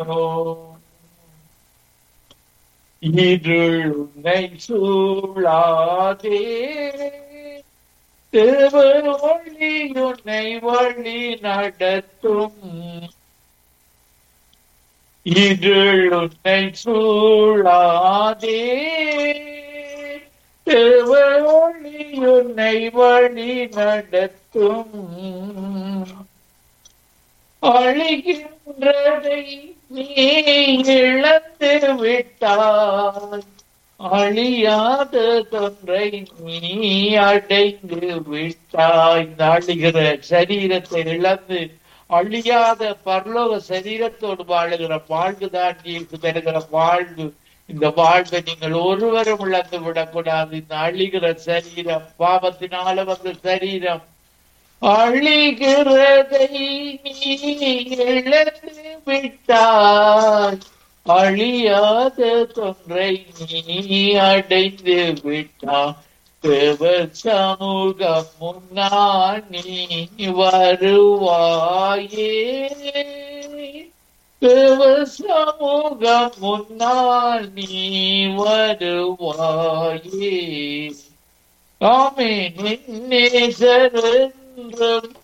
இருள் உன்னை சூழாதே தேவ ஒளி உன்னை வழி நடத்தும் இருள் உன்னை சூழாதே தேவ ஒளி உன்னை வழி நடத்தும் அழிகின்றதை நீ இழந்து விட்டாய் அழியாத தொன்றை நீ அடைந்து விட்டாய் இந்த அழிகிற சரீரத்தை இழந்து அழியாத பரலோக சரீரத்தோடு வாழுகிற வாழ்வுதான் நீக்கு பெறுகிற வாழ்வு இந்த வாழ்வை நீங்கள் ஒருவரும் இழந்து விடக்கூடாது இந்த அழிகிற சரீரம் பாவத்தினால வந்த சரீரம் அழிகிறதை நீ இழந்து விட்டாய் அழியாத தொன்றை நீ அடைந்து விட்டாய் தேவ சமூகம் முன்னால் நீ வருவாயே தேவ சமூகம் முன்னால் நீ வருவாயே ஆமே நின்னேசர் என்றும்